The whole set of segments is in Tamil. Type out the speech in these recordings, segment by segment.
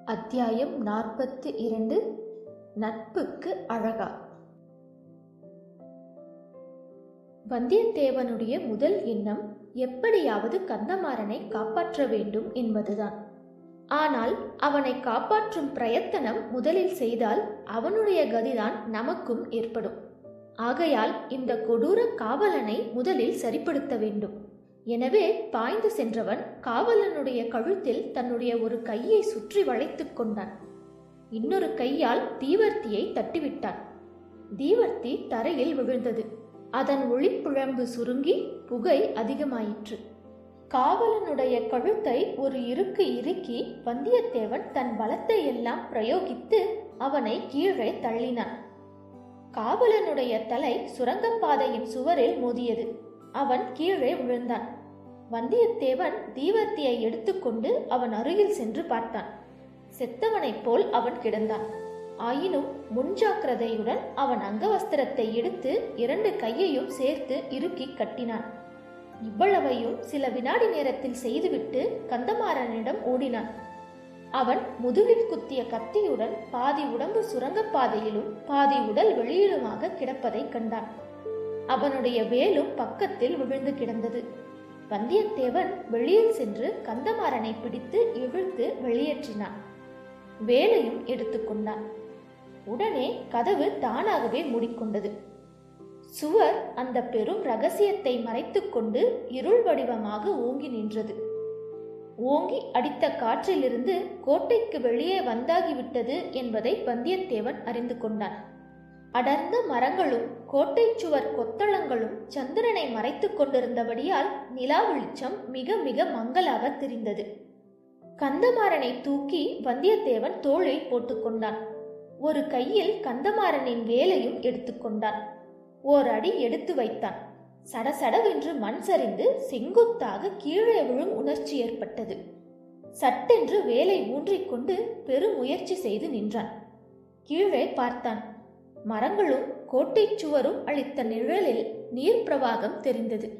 அத்தியாயம் நாற்பத்து இரண்டு நட்புக்கு அழகா வந்தியத்தேவனுடைய முதல் எண்ணம் எப்படியாவது கந்தமாறனை காப்பாற்ற வேண்டும் என்பதுதான் ஆனால் அவனை காப்பாற்றும் பிரயத்தனம் முதலில் செய்தால் அவனுடைய கதிதான் நமக்கும் ஏற்படும் ஆகையால் இந்த கொடூர காவலனை முதலில் சரிப்படுத்த வேண்டும் எனவே பாய்ந்து சென்றவன் காவலனுடைய கழுத்தில் தன்னுடைய ஒரு கையை சுற்றி வளைத்துக் கொண்டான் இன்னொரு கையால் தீவர்த்தியை தட்டிவிட்டான் தீவர்த்தி தரையில் விழுந்தது அதன் ஒளிப்புழம்பு சுருங்கி புகை அதிகமாயிற்று காவலனுடைய கழுத்தை ஒரு இருக்கு இறுக்கி வந்தியத்தேவன் தன் பலத்தை எல்லாம் பிரயோகித்து அவனை கீழே தள்ளினான் காவலனுடைய தலை சுரங்கப்பாதையின் சுவரில் மோதியது அவன் கீழே விழுந்தான் வந்தியத்தேவன் தீவர்த்தியை எடுத்துக்கொண்டு அவன் அருகில் சென்று பார்த்தான் செத்தவனைப் போல் அவன் கிடந்தான் ஆயினும் முன்ஜாக்கிரதையுடன் அவன் அங்கவஸ்திரத்தை எடுத்து இரண்டு கையையும் சேர்த்து இறுக்கி கட்டினான் இவ்வளவையும் சில வினாடி நேரத்தில் செய்துவிட்டு கந்தமாறனிடம் ஓடினான் அவன் முதுகில் குத்திய கத்தியுடன் பாதி உடம்பு சுரங்கப்பாதையிலும் பாதி உடல் வெளியிலுமாக கிடப்பதைக் கண்டான் அவனுடைய வேலும் பக்கத்தில் விழுந்து கிடந்தது வந்தியத்தேவன் வெளியில் சென்று கந்தமாறனை பிடித்து இழுத்து வெளியேற்றினான் வேலையும் எடுத்துக்கொண்டான் உடனே கதவு தானாகவே மூடிக்கொண்டது சுவர் அந்த பெரும் ரகசியத்தை மறைத்துக்கொண்டு இருள் வடிவமாக ஓங்கி நின்றது ஓங்கி அடித்த காற்றிலிருந்து கோட்டைக்கு வெளியே வந்தாகிவிட்டது என்பதை வந்தியத்தேவன் அறிந்து கொண்டான் அடர்ந்த மரங்களும் கோட்டை சுவர் கொத்தளங்களும் சந்திரனை மறைத்துக் கொண்டிருந்தபடியால் நிலா வெளிச்சம் மிக மிக மங்கலாக தெரிந்தது கந்தமாறனை தூக்கி வந்தியத்தேவன் தோளில் போட்டுக்கொண்டான் ஒரு கையில் கந்தமாறனின் வேலையும் எடுத்துக்கொண்டான் ஓர் அடி எடுத்து வைத்தான் சடசடவென்று மண் சரிந்து செங்குத்தாக கீழே விழும் உணர்ச்சி ஏற்பட்டது சட்டென்று வேலை ஊன்றிக்கொண்டு பெருமுயற்சி செய்து நின்றான் கீழே பார்த்தான் மரங்களும் கோட்டைச் சுவரும் அளித்த நிழலில் நீர் பிரவாகம் தெரிந்தது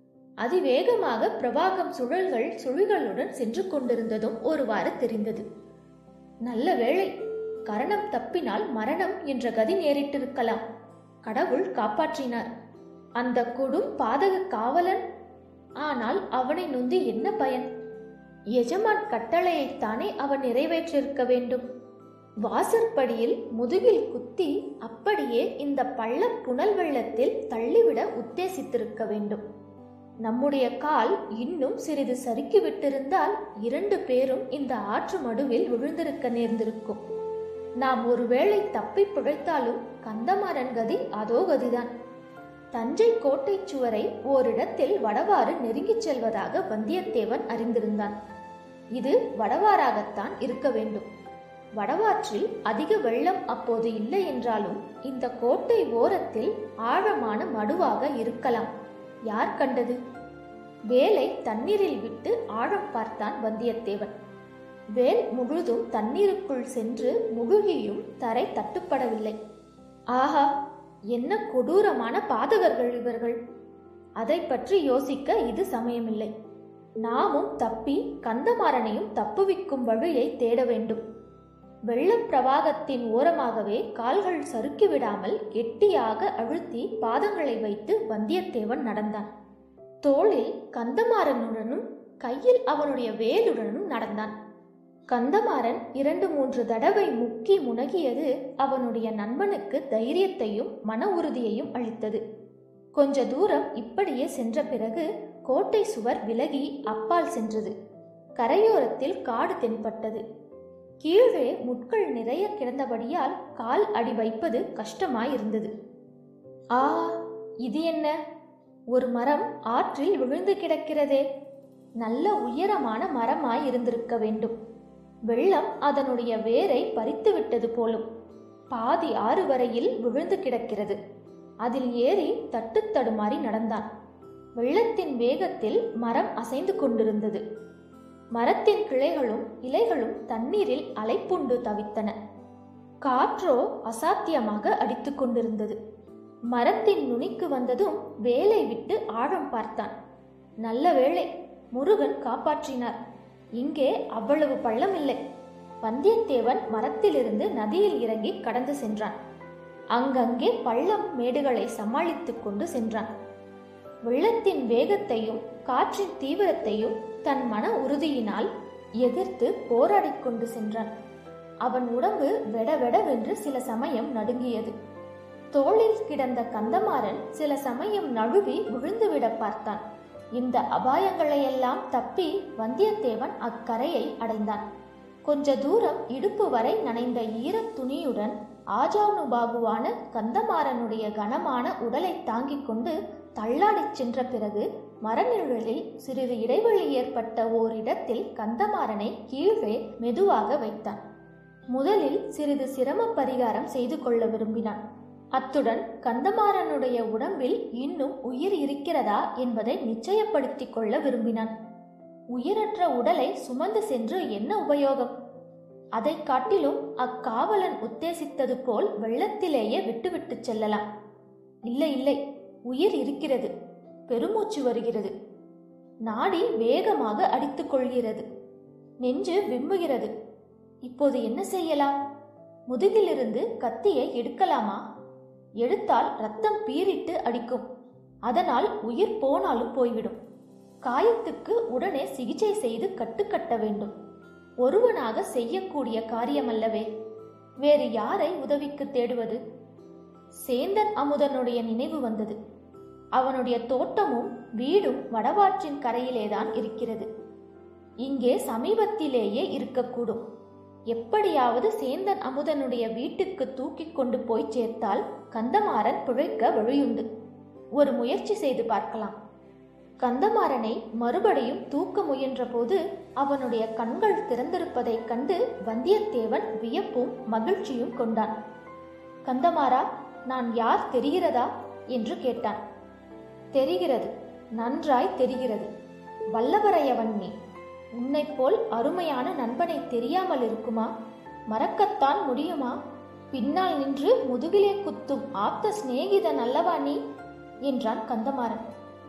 அதிவேகமாக பிரவாகம் சுழல்கள் சுழிகளுடன் சென்று கொண்டிருந்ததும் ஒருவாறு தெரிந்தது நல்ல வேளை கரணம் தப்பினால் மரணம் என்ற கதி நேரிட்டிருக்கலாம் கடவுள் காப்பாற்றினார் அந்த கொடும் பாதக காவலன் ஆனால் அவனை நொந்து என்ன பயன் எஜமான் கட்டளையைத்தானே அவன் நிறைவேற்றிருக்க வேண்டும் வாசற்படியில் முதுகில் குத்தி அப்படியே இந்த பள்ள புனல் வெள்ளத்தில் தள்ளிவிட உத்தேசித்திருக்க வேண்டும் நம்முடைய கால் இன்னும் சிறிது சறுக்கி விட்டிருந்தால் இரண்டு பேரும் இந்த ஆற்று மடுவில் விழுந்திருக்க நேர்ந்திருக்கும் நாம் ஒருவேளை தப்பி பிழைத்தாலும் கந்தமாறன் கதி அதோ கதிதான் தஞ்சை கோட்டை சுவரை ஓரிடத்தில் வடவாறு நெருங்கிச் செல்வதாக வந்தியத்தேவன் அறிந்திருந்தான் இது வடவாறாகத்தான் இருக்க வேண்டும் வடவாற்றில் அதிக வெள்ளம் அப்போது இல்லை என்றாலும் இந்த கோட்டை ஓரத்தில் ஆழமான மடுவாக இருக்கலாம் யார் கண்டது வேலை தண்ணீரில் விட்டு ஆழம் பார்த்தான் வந்தியத்தேவன் வேல் முழுதும் தண்ணீருக்குள் சென்று முழுகியும் தரை தட்டுப்படவில்லை ஆஹா என்ன கொடூரமான பாதகர்கள் இவர்கள் அதை பற்றி யோசிக்க இது சமயமில்லை நாமும் தப்பி கந்தமாறனையும் தப்புவிக்கும் வழியை தேட வேண்டும் வெள்ளப் பிரவாகத்தின் ஓரமாகவே கால்கள் சறுக்கி விடாமல் கெட்டியாக அழுத்தி பாதங்களை வைத்து வந்தியத்தேவன் நடந்தான் தோளில் கந்தமாறனுடனும் கையில் அவனுடைய வேலுடனும் நடந்தான் கந்தமாறன் இரண்டு மூன்று தடவை முக்கி முனகியது அவனுடைய நண்பனுக்கு தைரியத்தையும் மன உறுதியையும் அளித்தது கொஞ்ச தூரம் இப்படியே சென்ற பிறகு கோட்டை சுவர் விலகி அப்பால் சென்றது கரையோரத்தில் காடு தென்பட்டது கீழே முட்கள் நிறைய கிடந்தபடியால் கால் அடி வைப்பது கஷ்டமாயிருந்தது ஆ இது என்ன ஒரு மரம் ஆற்றில் விழுந்து கிடக்கிறதே நல்ல உயரமான மரமாய் இருந்திருக்க வேண்டும் வெள்ளம் அதனுடைய வேரை பறித்து விட்டது போலும் பாதி ஆறு வரையில் விழுந்து கிடக்கிறது அதில் ஏறி தட்டு தடுமாறி நடந்தான் வெள்ளத்தின் வேகத்தில் மரம் அசைந்து கொண்டிருந்தது மரத்தின் கிளைகளும் இலைகளும் தண்ணீரில் அலைப்புண்டு தவித்தன காற்றோ அசாத்தியமாக அடித்து கொண்டிருந்தது மரத்தின் நுனிக்கு வந்ததும் வேலை விட்டு ஆழம் பார்த்தான் நல்ல வேளை முருகன் காப்பாற்றினார் இங்கே அவ்வளவு பள்ளம் இல்லை வந்தியத்தேவன் மரத்திலிருந்து நதியில் இறங்கி கடந்து சென்றான் அங்கங்கே பள்ளம் மேடுகளை சமாளித்துக் கொண்டு சென்றான் வெள்ளத்தின் வேகத்தையும் காற்றின் தீவிரத்தையும் தன் மன உறுதியினால் எதிர்த்து போராடிக் கொண்டு சென்றான் அவன் உடம்பு வெடவெடவென்று சில சமயம் நடுங்கியது தோளில் கிடந்த கந்தமாறன் சில சமயம் நழுவி விழுந்துவிட பார்த்தான் இந்த அபாயங்களையெல்லாம் தப்பி வந்தியத்தேவன் அக்கரையை அடைந்தான் கொஞ்ச தூரம் இடுப்பு வரை நனைந்த ஈரத் துணியுடன் ஆஜானுபாகுவான கந்தமாறனுடைய கனமான உடலை தாங்கிக் கொண்டு தள்ளாடிச் சென்ற பிறகு மரநிழலில் சிறிது இடைவெளி ஏற்பட்ட ஓரிடத்தில் கந்தமாறனை கீழே மெதுவாக வைத்தான் முதலில் சிறிது சிரம பரிகாரம் செய்து கொள்ள விரும்பினான் அத்துடன் கந்தமாறனுடைய உடம்பில் இன்னும் உயிர் இருக்கிறதா என்பதை நிச்சயப்படுத்திக் கொள்ள விரும்பினான் உயிரற்ற உடலை சுமந்து சென்று என்ன உபயோகம் அதை காட்டிலும் அக்காவலன் உத்தேசித்தது போல் வெள்ளத்திலேயே விட்டுவிட்டு செல்லலாம் இல்லை இல்லை உயிர் இருக்கிறது பெருமூச்சு வருகிறது நாடி வேகமாக அடித்துக் கொள்கிறது நெஞ்சு விம்முகிறது இப்போது என்ன செய்யலாம் முதுகிலிருந்து கத்தியை எடுக்கலாமா எடுத்தால் ரத்தம் பீறிட்டு அடிக்கும் அதனால் உயிர் போனாலும் போய்விடும் காயத்துக்கு உடனே சிகிச்சை செய்து கட்டுக்கட்ட வேண்டும் ஒருவனாக செய்யக்கூடிய காரியமல்லவே வேறு யாரை உதவிக்கு தேடுவது சேந்தன் அமுதனுடைய நினைவு வந்தது அவனுடைய தோட்டமும் வீடும் வடவாற்றின் கரையிலேதான் இருக்கிறது இங்கே சமீபத்திலேயே இருக்கக்கூடும் எப்படியாவது சேந்தன் அமுதனுடைய வீட்டுக்கு தூக்கிக் கொண்டு போய் சேர்த்தால் கந்தமாறன் பிழைக்க வழியுண்டு ஒரு முயற்சி செய்து பார்க்கலாம் கந்தமாறனை மறுபடியும் தூக்க முயன்றபோது அவனுடைய கண்கள் திறந்திருப்பதைக் கண்டு வந்தியத்தேவன் வியப்பும் மகிழ்ச்சியும் கொண்டான் கந்தமாறா நான் யார் தெரிகிறதா என்று கேட்டான் தெரிகிறது நன்றாய் தெரிகிறது வல்லவரையவன் நீ உன்னைப் போல் அருமையான நண்பனை தெரியாமல் இருக்குமா மறக்கத்தான் முடியுமா பின்னால் நின்று முதுகிலே குத்தும் ஆப்த சிநேகிதன் அல்லவா நீ என்றான் கந்தமாறன்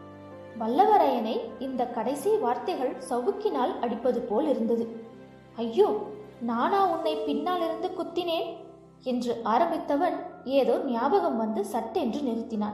வல்லவரையனை இந்த கடைசி வார்த்தைகள் சவுக்கினால் அடிப்பது போல் இருந்தது ஐயோ நானா உன்னை பின்னால் இருந்து குத்தினேன் என்று ஆரம்பித்தவன் ஏதோ ஞாபகம் வந்து சட்டென்று நிறுத்தினான்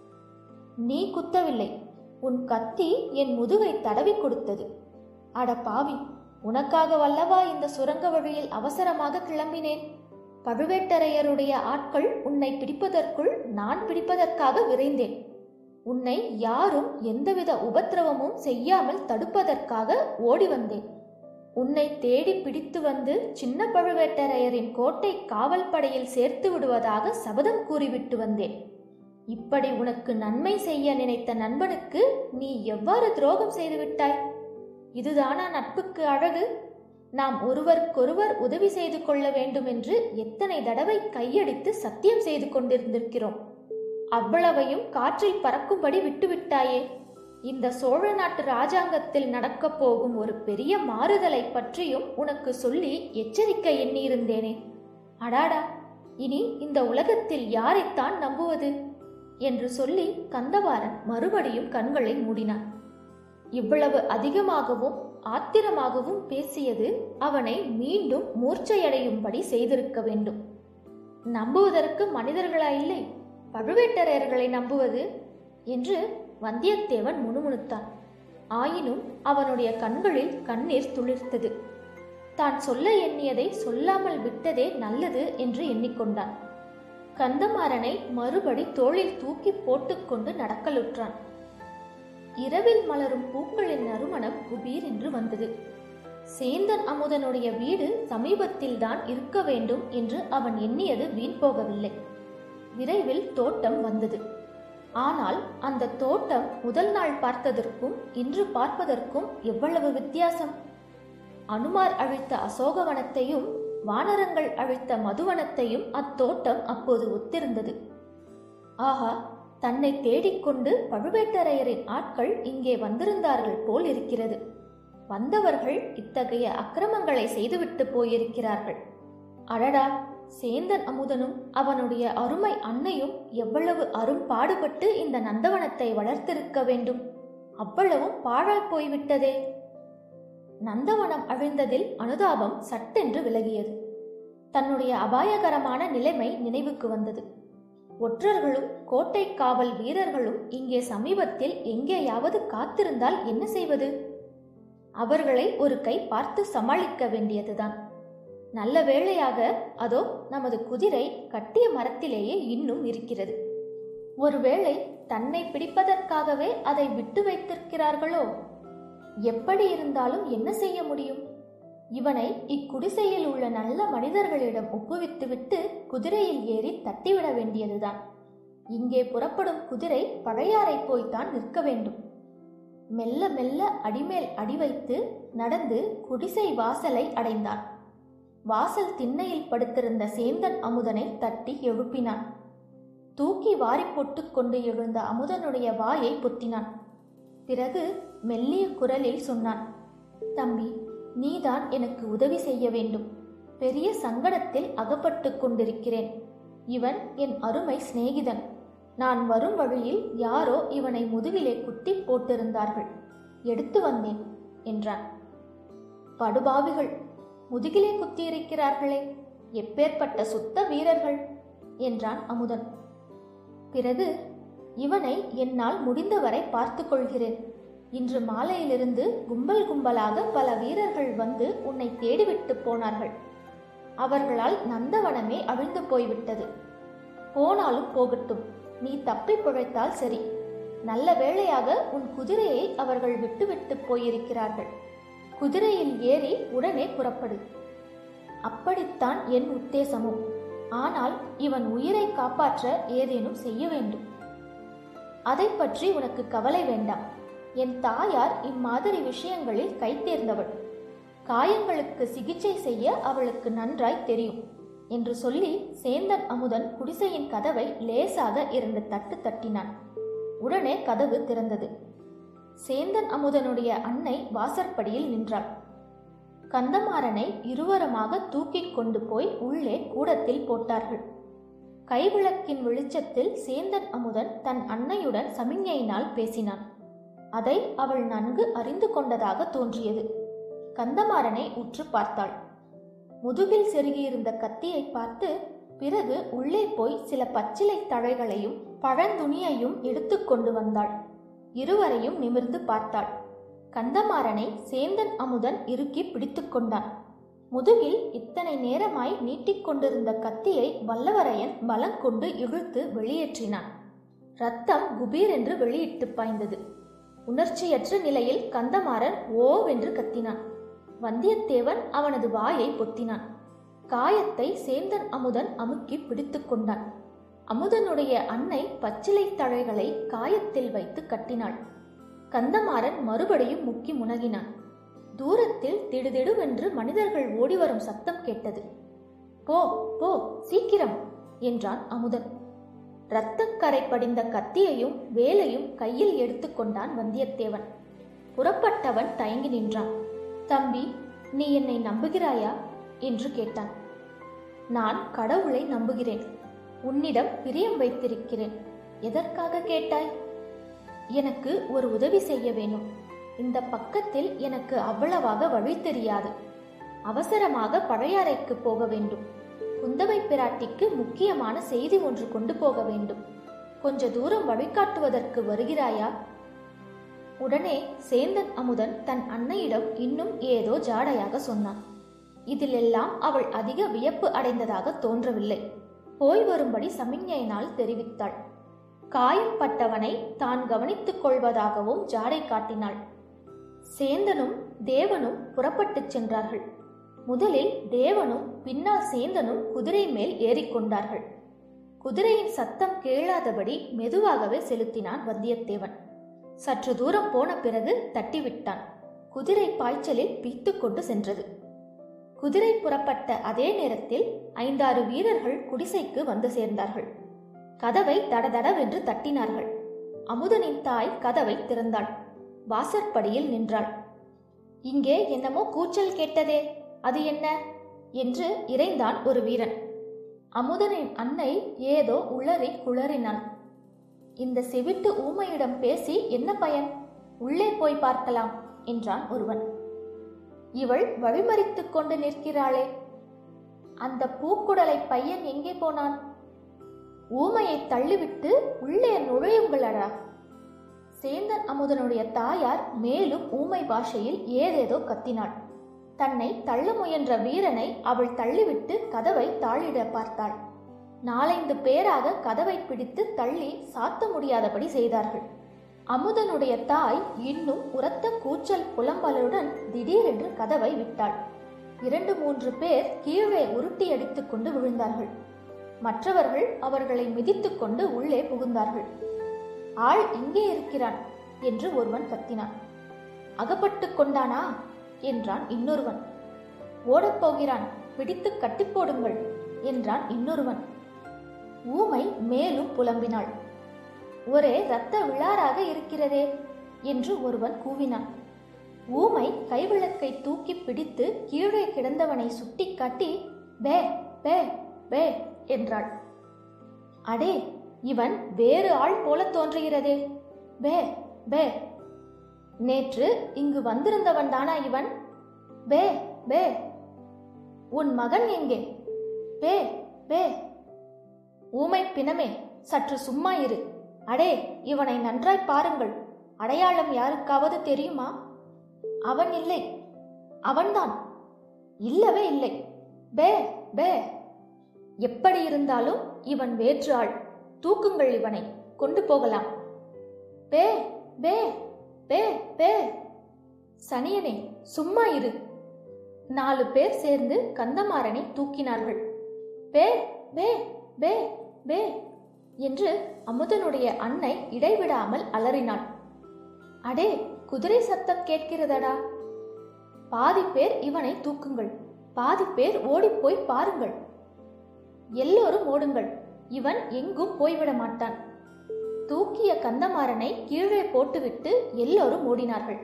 நீ குத்தவில்லை உன் கத்தி என் முதுகை தடவி கொடுத்தது அட பாவி உனக்காக வல்லவா இந்த சுரங்க வழியில் அவசரமாக கிளம்பினேன் பழுவேட்டரையருடைய ஆட்கள் உன்னை பிடிப்பதற்குள் நான் பிடிப்பதற்காக விரைந்தேன் உன்னை யாரும் எந்தவித உபத்திரவமும் செய்யாமல் தடுப்பதற்காக ஓடி வந்தேன் உன்னை தேடி பிடித்து வந்து சின்ன பழுவேட்டரையரின் கோட்டை காவல் படையில் சேர்த்து விடுவதாக சபதம் கூறிவிட்டு வந்தேன் இப்படி உனக்கு நன்மை செய்ய நினைத்த நண்பனுக்கு நீ எவ்வாறு துரோகம் செய்துவிட்டாய் இதுதானா நட்புக்கு அழகு நாம் ஒருவருக்கொருவர் உதவி செய்து கொள்ள வேண்டும் என்று எத்தனை தடவை கையடித்து சத்தியம் செய்து கொண்டிருந்திருக்கிறோம் அவ்வளவையும் காற்றில் பறக்கும்படி விட்டுவிட்டாயே இந்த சோழ நாட்டு ராஜாங்கத்தில் நடக்கப் போகும் ஒரு பெரிய மாறுதலை பற்றியும் உனக்கு சொல்லி எச்சரிக்கை எண்ணியிருந்தேனே அடாடா இனி இந்த உலகத்தில் யாரைத்தான் நம்புவது என்று சொல்லி கந்தவாரன் மறுபடியும் கண்களை மூடினான் இவ்வளவு அதிகமாகவும் ஆத்திரமாகவும் பேசியது அவனை மீண்டும் மூர்ச்சையடையும்படி செய்திருக்க வேண்டும் நம்புவதற்கு மனிதர்களா இல்லை பழுவேட்டரையர்களை நம்புவது என்று வந்தியத்தேவன் முணுமுணுத்தான் ஆயினும் அவனுடைய கண்களில் கண்ணீர் துளிர்த்தது தான் சொல்ல எண்ணியதை சொல்லாமல் விட்டதே நல்லது என்று எண்ணிக்கொண்டான் கந்தமாறனை மறுபடி தோளில் தூக்கி போட்டுக்கொண்டு நடக்கலுற்றான் இரவில் மலரும் பூக்களின் நறுமணம் குபீர் என்று வந்தது சேந்தன் அமுதனுடைய வீடு சமீபத்தில்தான் இருக்க வேண்டும் என்று அவன் எண்ணியது வீண் போகவில்லை விரைவில் தோட்டம் வந்தது ஆனால் அந்த தோட்டம் முதல் நாள் பார்த்ததற்கும் இன்று பார்ப்பதற்கும் எவ்வளவு வித்தியாசம் அனுமார் அழித்த அசோகவனத்தையும் வானரங்கள் அழித்த மதுவனத்தையும் அத்தோட்டம் அப்போது ஒத்திருந்தது ஆஹா தன்னை தேடிக்கொண்டு பழுவேட்டரையரின் ஆட்கள் இங்கே வந்திருந்தார்கள் போல் இருக்கிறது வந்தவர்கள் இத்தகைய அக்கிரமங்களை செய்துவிட்டு போயிருக்கிறார்கள் அடடா சேந்தன் அமுதனும் அவனுடைய அருமை அன்னையும் எவ்வளவு அரும்பாடுபட்டு இந்த நந்தவனத்தை வளர்த்திருக்க வேண்டும் அவ்வளவும் பாழாய் போய்விட்டதே நந்தவனம் அழிந்ததில் அனுதாபம் சட்டென்று விலகியது தன்னுடைய அபாயகரமான நிலைமை நினைவுக்கு வந்தது ஒற்றர்களும் கோட்டை காவல் வீரர்களும் இங்கே சமீபத்தில் எங்கேயாவது காத்திருந்தால் என்ன செய்வது அவர்களை ஒரு கை பார்த்து சமாளிக்க வேண்டியதுதான் நல்ல வேளையாக அதோ நமது குதிரை கட்டிய மரத்திலேயே இன்னும் இருக்கிறது ஒருவேளை தன்னை பிடிப்பதற்காகவே அதை விட்டு வைத்திருக்கிறார்களோ எப்படி இருந்தாலும் என்ன செய்ய முடியும் இவனை இக்குடிசையில் உள்ள நல்ல மனிதர்களிடம் ஒப்புவித்துவிட்டு குதிரையில் ஏறி தட்டிவிட வேண்டியதுதான் இங்கே புறப்படும் குதிரை பழையாறை போய்த்தான் நிற்க வேண்டும் மெல்ல மெல்ல அடிமேல் அடி வைத்து நடந்து குடிசை வாசலை அடைந்தான் வாசல் திண்ணையில் படுத்திருந்த சேந்தன் அமுதனை தட்டி எழுப்பினான் தூக்கி வாரி போட்டுக் கொண்டு எழுந்த அமுதனுடைய வாயை பொத்தினான் பிறகு மெல்லிய குரலில் சொன்னான் தம்பி நீதான் எனக்கு உதவி செய்ய வேண்டும் பெரிய சங்கடத்தில் அகப்பட்டு கொண்டிருக்கிறேன் இவன் என் அருமை சிநேகிதன் நான் வரும் வழியில் யாரோ இவனை முதுகிலே குத்தி போட்டிருந்தார்கள் எடுத்து வந்தேன் என்றான் படுபாவிகள் முதுகிலே குத்தியிருக்கிறார்களே எப்பேற்பட்ட சுத்த வீரர்கள் என்றான் அமுதன் பிறகு இவனை என்னால் முடிந்தவரை பார்த்து கொள்கிறேன் இன்று மாலையிலிருந்து கும்பல் கும்பலாக பல வீரர்கள் வந்து உன்னை தேடிவிட்டு போனார்கள் அவர்களால் நந்தவனமே அழிந்து போய்விட்டது போனாலும் போகட்டும் நீ தப்பி பிழைத்தால் சரி நல்ல வேளையாக உன் குதிரையை அவர்கள் விட்டுவிட்டு போயிருக்கிறார்கள் குதிரையில் ஏறி உடனே புறப்படு அப்படித்தான் என் உத்தேசமும் ஆனால் இவன் உயிரை காப்பாற்ற ஏதேனும் செய்ய வேண்டும் அதை பற்றி உனக்கு கவலை வேண்டாம் என் தாயார் இம்மாதிரி விஷயங்களில் கை தேர்ந்தவள் காயங்களுக்கு சிகிச்சை செய்ய அவளுக்கு நன்றாய் தெரியும் என்று சொல்லி சேந்தன் அமுதன் குடிசையின் கதவை லேசாக இரண்டு தட்டு தட்டினான் உடனே கதவு திறந்தது சேந்தன் அமுதனுடைய அன்னை வாசற்படியில் நின்றாள் கந்தமாறனை இருவரமாக தூக்கிக் கொண்டு போய் உள்ளே கூடத்தில் போட்டார்கள் கைவிளக்கின் வெளிச்சத்தில் சேந்தன் அமுதன் தன் அன்னையுடன் சமிஞ்ஞையினால் பேசினான் அதை அவள் நன்கு அறிந்து கொண்டதாக தோன்றியது கந்தமாறனை உற்று பார்த்தாள் முதுகில் செருகியிருந்த கத்தியை பார்த்து பிறகு உள்ளே போய் சில பச்சிலை தழைகளையும் பழந்துணியையும் எடுத்து கொண்டு வந்தாள் இருவரையும் நிமிர்ந்து பார்த்தாள் கந்தமாறனை சேந்தன் அமுதன் இறுக்கி பிடித்து கொண்டான் முதுகில் இத்தனை நேரமாய் நீட்டிக்கொண்டிருந்த கத்தியை வல்லவரையன் பலங்கொண்டு இழுத்து வெளியேற்றினான் ரத்தம் குபீர் என்று வெளியிட்டு பாய்ந்தது உணர்ச்சியற்ற நிலையில் கந்தமாறன் ஓவென்று கத்தினான் வந்தியத்தேவன் அவனது வாயை பொத்தினான் காயத்தை சேந்தன் அமுதன் அமுக்கி பிடித்து கொண்டான் அமுதனுடைய அன்னை பச்சிலை தழைகளை காயத்தில் வைத்து கட்டினாள் கந்தமாறன் மறுபடியும் முக்கி முனகினான் தூரத்தில் திடுதிடுவென்று மனிதர்கள் ஓடிவரும் சத்தம் கேட்டது போ போ சீக்கிரம் என்றான் அமுதன் இரத்தக்கரை படிந்த கத்தியையும் வேலையும் கையில் எடுத்துக்கொண்டான் வந்தியத்தேவன் புறப்பட்டவன் தயங்கி நின்றான் தம்பி நீ என்னை நம்புகிறாயா என்று கேட்டான் நான் கடவுளை நம்புகிறேன் உன்னிடம் பிரியம் வைத்திருக்கிறேன் எதற்காக கேட்டாய் எனக்கு ஒரு உதவி செய்ய வேணும் இந்த பக்கத்தில் எனக்கு அவ்வளவாக வழி தெரியாது அவசரமாக பழையாறைக்கு போக வேண்டும் குந்தவை பிராட்டிக்கு முக்கியமான செய்தி ஒன்று கொண்டு போக வேண்டும் கொஞ்ச தூரம் வழிகாட்டுவதற்கு வருகிறாயா உடனே சேந்தன் அமுதன் தன் அன்னையிடம் இன்னும் ஏதோ ஜாடையாக சொன்னான் இதிலெல்லாம் அவள் அதிக வியப்பு அடைந்ததாக தோன்றவில்லை போய் வரும்படி சமிஞ்ஞையினால் தெரிவித்தாள் காயம் பட்டவனை தான் கவனித்துக் கொள்வதாகவும் ஜாடை காட்டினாள் சேந்தனும் தேவனும் புறப்பட்டுச் சென்றார்கள் முதலில் தேவனும் பின்னால் சேந்தனும் குதிரை மேல் ஏறிக்கொண்டார்கள் குதிரையின் சத்தம் கேளாதபடி மெதுவாகவே செலுத்தினான் வந்தியத்தேவன் சற்று தூரம் போன பிறகு தட்டிவிட்டான் குதிரை பாய்ச்சலில் பீத்துக் கொண்டு சென்றது குதிரை புறப்பட்ட அதே நேரத்தில் ஐந்தாறு வீரர்கள் குடிசைக்கு வந்து சேர்ந்தார்கள் கதவை தடதடவென்று தட்டினார்கள் அமுதனின் தாய் கதவை திறந்தாள் வாசற்படியில் நின்றாள் இங்கே என்னமோ கூச்சல் கேட்டதே அது என்ன என்று இறைந்தான் ஒரு வீரன் அமுதனின் அன்னை ஏதோ உளறி குளறினாள் இந்த செவிட்டு ஊமையிடம் பேசி என்ன பயன் உள்ளே போய் பார்க்கலாம் என்றான் ஒருவன் இவள் வழிமறித்துக் கொண்டு நிற்கிறாளே அந்த பூக்குடலை பையன் எங்கே போனான் ஊமையை தள்ளிவிட்டு உள்ளே நுழையுங்களடா சேந்தன் அமுதனுடைய தாயார் மேலும் ஊமை பாஷையில் ஏதேதோ கத்தினாள் தன்னை தள்ள முயன்ற வீரனை அவள் தள்ளிவிட்டு கதவை தாளிட பார்த்தாள் நாலைந்து பேராக கதவை பிடித்து தள்ளி சாத்த முடியாதபடி செய்தார்கள் அமுதனுடைய தாய் இன்னும் உரத்த கூச்சல் புலம்பலுடன் திடீரென்று கதவை விட்டாள் இரண்டு மூன்று பேர் கீழே உருட்டி அடித்துக் கொண்டு விழுந்தார்கள் மற்றவர்கள் அவர்களை மிதித்துக் கொண்டு உள்ளே புகுந்தார்கள் ஆள் இங்கே இருக்கிறான் என்று ஒருவன் கத்தினான் அகப்பட்டு கொண்டானா என்றான் இன்னொருவன் ஓடப்போகிறான் பிடித்து கட்டி போடுங்கள் என்றான் இன்னொருவன் ஊமை மேலும் புலம்பினாள் ஒரே இரத்த விழாராக இருக்கிறதே என்று ஒருவன் கூவினான் ஊமை கைவிளக்கை தூக்கி பிடித்து கீழே கிடந்தவனை சுட்டிக்காட்டி பே பே பே என்றாள் அடே இவன் வேறு ஆள் போல தோன்றுகிறதே பே பே நேற்று இங்கு வந்திருந்தவன் தானா இவன் பே பே உன் மகன் எங்கே பே பே ஊமை பிணமே சற்று சும்மா இரு அடே இவனை நன்றாய் பாருங்கள் அடையாளம் யாருக்காவது தெரியுமா அவன் இல்லை அவன்தான் இல்லவே இல்லை பே பே எப்படி இருந்தாலும் இவன் வேற்று ஆள் தூக்குங்கள் இவனை கொண்டு போகலாம் பே பே பே பே சனியனே சும்மா இரு நாலு பேர் சேர்ந்து கந்தமாறனை தூக்கினார்கள் பே பே பே பே என்று அமுதனுடைய அன்னை இடைவிடாமல் அலறினாள் அடே குதிரை சத்தம் கேட்கிறதடா பாதி பேர் இவனை தூக்குங்கள் பாதி பேர் ஓடிப்போய் பாருங்கள் எல்லோரும் ஓடுங்கள் இவன் எங்கும் போய்விட மாட்டான் தூக்கிய கந்தமாறனை கீழே போட்டுவிட்டு எல்லோரும் ஓடினார்கள்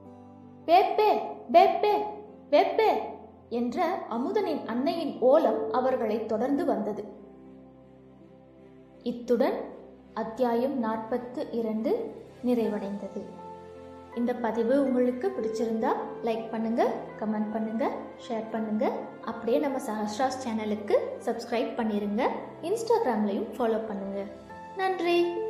பேப்பே பேப்பே பேப்பே என்ற அமுதனின் அன்னையின் ஓலம் அவர்களை தொடர்ந்து வந்தது இத்துடன் அத்தியாயம் நாற்பத்து இரண்டு நிறைவடைந்தது இந்த பதிவு உங்களுக்கு பிடிச்சிருந்தா லைக் பண்ணுங்க கமெண்ட் பண்ணுங்க ஷேர் பண்ணுங்க அப்படியே நம்ம சஹஸ்ராஸ் சேனலுக்கு சப்ஸ்கிரைப் பண்ணிருங்க இன்ஸ்டாகிராம்லையும் ஃபாலோ பண்ணுங்க நன்றி